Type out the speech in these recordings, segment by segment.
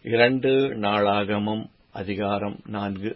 இரண்டு நாளாகமம் அதிகாரம் நான்கு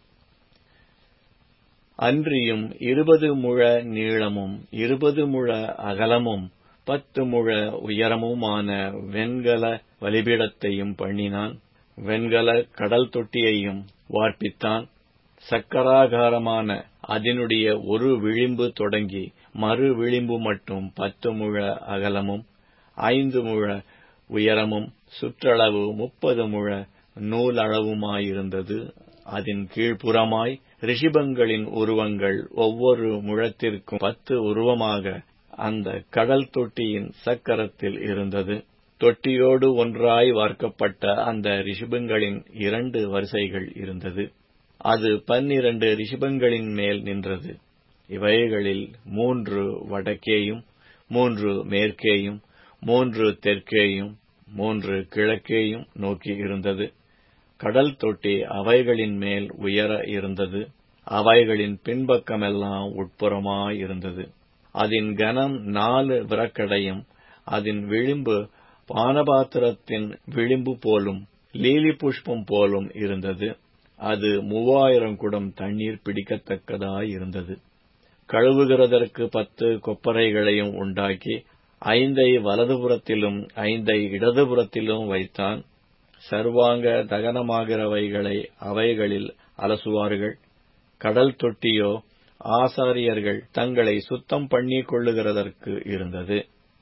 அன்றியும் இருபது முழ நீளமும் இருபது முழ அகலமும் பத்து முழ உயரமுமான வெண்கல பலிபீடத்தையும் பண்ணினான் வெண்கல கடல் தொட்டியையும் வார்ப்பித்தான் சக்கராகாரமான அதனுடைய ஒரு விளிம்பு தொடங்கி மறு விளிம்பு மட்டும் பத்து முழ அகலமும் ஐந்து முழ உயரமும் சுற்றளவு முப்பது முழ நூலளவுமாயிருந்தது அதன் கீழ்ப்புறமாய் ரிஷிபங்களின் உருவங்கள் ஒவ்வொரு முழத்திற்கும் பத்து உருவமாக அந்த கடல் தொட்டியின் சக்கரத்தில் இருந்தது தொட்டியோடு ஒன்றாய் வார்க்கப்பட்ட அந்த ரிஷிபங்களின் இரண்டு வரிசைகள் இருந்தது அது பன்னிரண்டு ரிஷிபங்களின் மேல் நின்றது இவைகளில் மூன்று வடக்கேயும் மூன்று மேற்கேயும் மூன்று தெற்கேயும் மூன்று கிழக்கேயும் நோக்கி இருந்தது கடல் தொட்டி அவைகளின் மேல் உயர இருந்தது அவைகளின் பின்பக்கமெல்லாம் உட்புறமாயிருந்தது அதன் கனம் நாலு விரக்கடையும் அதன் விளிம்பு பானபாத்திரத்தின் விளிம்பு போலும் லீலி புஷ்பம் போலும் இருந்தது அது மூவாயிரம் குடம் தண்ணீர் பிடிக்கத்தக்கதாயிருந்தது கழுவுகிறதற்கு பத்து கொப்பரைகளையும் உண்டாக்கி ஐந்தை வலதுபுறத்திலும் ஐந்தை இடதுபுறத்திலும் வைத்தான் சர்வாங்க தகனமாகிறவைகளை அவைகளில் அலசுவார்கள் கடல் தொட்டியோ ஆசாரியர்கள் தங்களை சுத்தம் பண்ணிக் கொள்ளுகிறதற்கு இருந்தது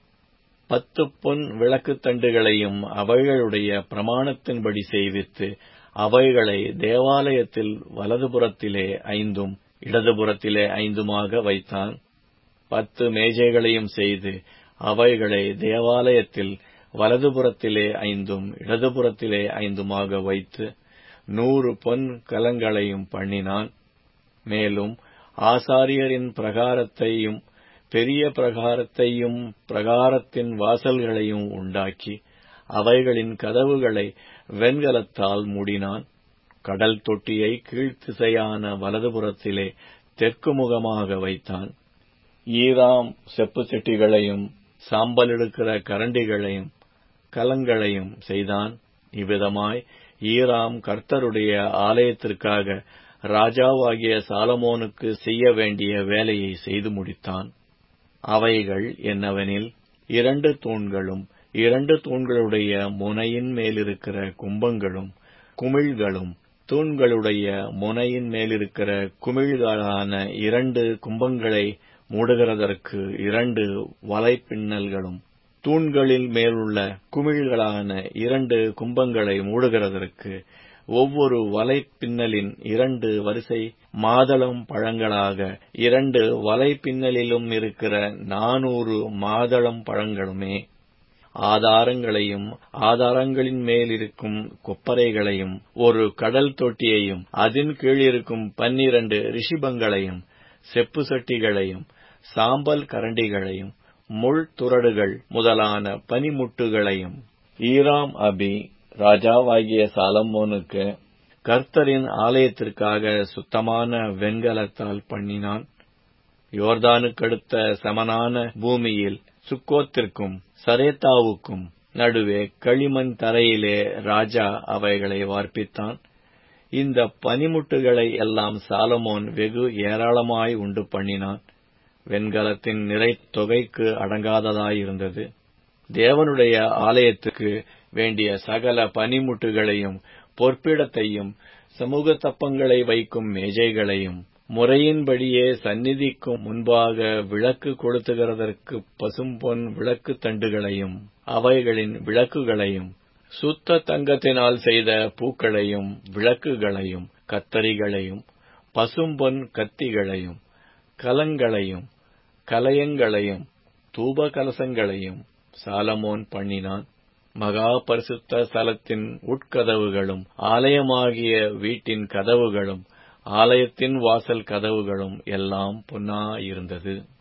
பத்து பொன் விளக்குத் தண்டுகளையும் அவைகளுடைய பிரமாணத்தின்படி செய்வித்து அவைகளை தேவாலயத்தில் வலதுபுறத்திலே ஐந்தும் இடதுபுறத்திலே ஐந்துமாக வைத்தான் பத்து மேஜைகளையும் செய்து அவைகளை தேவாலயத்தில் வலதுபுறத்திலே ஐந்தும் இடதுபுறத்திலே ஐந்துமாக வைத்து நூறு பொன் கலங்களையும் பண்ணினான் மேலும் ஆசாரியரின் பிரகாரத்தையும் பெரிய பிரகாரத்தையும் பிரகாரத்தின் வாசல்களையும் உண்டாக்கி அவைகளின் கதவுகளை வெண்கலத்தால் மூடினான் கடல் தொட்டியை கீழ்த்திசையான வலதுபுறத்திலே தெற்கு முகமாக வைத்தான் ஈராம் செப்பு செட்டிகளையும் சாம்பல் எடுக்கிற கரண்டிகளையும் கலங்களையும் செய்தான் இவ்விதமாய் ஈராம் கர்த்தருடைய ஆலயத்திற்காக ராஜாவாகிய சாலமோனுக்கு செய்ய வேண்டிய வேலையை செய்து முடித்தான் அவைகள் என்னவெனில் இரண்டு தூண்களும் இரண்டு தூண்களுடைய முனையின் மேலிருக்கிற கும்பங்களும் குமிழ்களும் தூண்களுடைய முனையின் மேலிருக்கிற குமிழ்களான இரண்டு கும்பங்களை மூடுகிறதற்கு இரண்டு வலைப்பின்னல்களும் தூண்களில் மேலுள்ள குமிழ்களான இரண்டு கும்பங்களை மூடுகிறதற்கு ஒவ்வொரு வலைப்பின்னலின் இரண்டு வரிசை மாதளம் பழங்களாக இரண்டு வலைப்பின்னலிலும் இருக்கிற நானூறு மாதளம் பழங்களுமே ஆதாரங்களையும் ஆதாரங்களின் மேலிருக்கும் கொப்பரைகளையும் ஒரு கடல் தொட்டியையும் அதன் கீழிருக்கும் பன்னிரண்டு ரிஷிபங்களையும் செப்பு சட்டிகளையும் சாம்பல் கரண்டிகளையும் முள் துறடுகள் முதலான பனிமுட்டுகளையும் ஈராம் அபி ராஜாவாகிய சாலமோனுக்கு கர்த்தரின் ஆலயத்திற்காக சுத்தமான வெண்கலத்தால் பண்ணினான் யோர்தானுக்கடுத்த சமனான பூமியில் சுக்கோத்திற்கும் சரேத்தாவுக்கும் நடுவே களிமண் தரையிலே ராஜா அவைகளை வார்ப்பித்தான் இந்த பனிமுட்டுகளை எல்லாம் சாலமோன் வெகு ஏராளமாய் உண்டு பண்ணினான் வெண்கலத்தின் நிறை தொகைக்கு அடங்காததாயிருந்தது தேவனுடைய ஆலயத்துக்கு வேண்டிய சகல பனிமுட்டுகளையும் பொற்பிடத்தையும் சமூக தப்பங்களை வைக்கும் மேஜைகளையும் முறையின்படியே சந்நிதிக்கும் முன்பாக விளக்கு கொளுத்துகிறதற்கு பசும்பொன் விளக்கு தண்டுகளையும் அவைகளின் விளக்குகளையும் சுத்த தங்கத்தினால் செய்த பூக்களையும் விளக்குகளையும் கத்தரிகளையும் பசும்பொன் கத்திகளையும் கலங்களையும் கலயங்களையும் தூப கலசங்களையும் சாலமோன் பண்ணினான் மகா பரிசுத்த ஸ்தலத்தின் உட்கதவுகளும் ஆலயமாகிய வீட்டின் கதவுகளும் ஆலயத்தின் வாசல் கதவுகளும் எல்லாம் பொன்னாயிருந்தது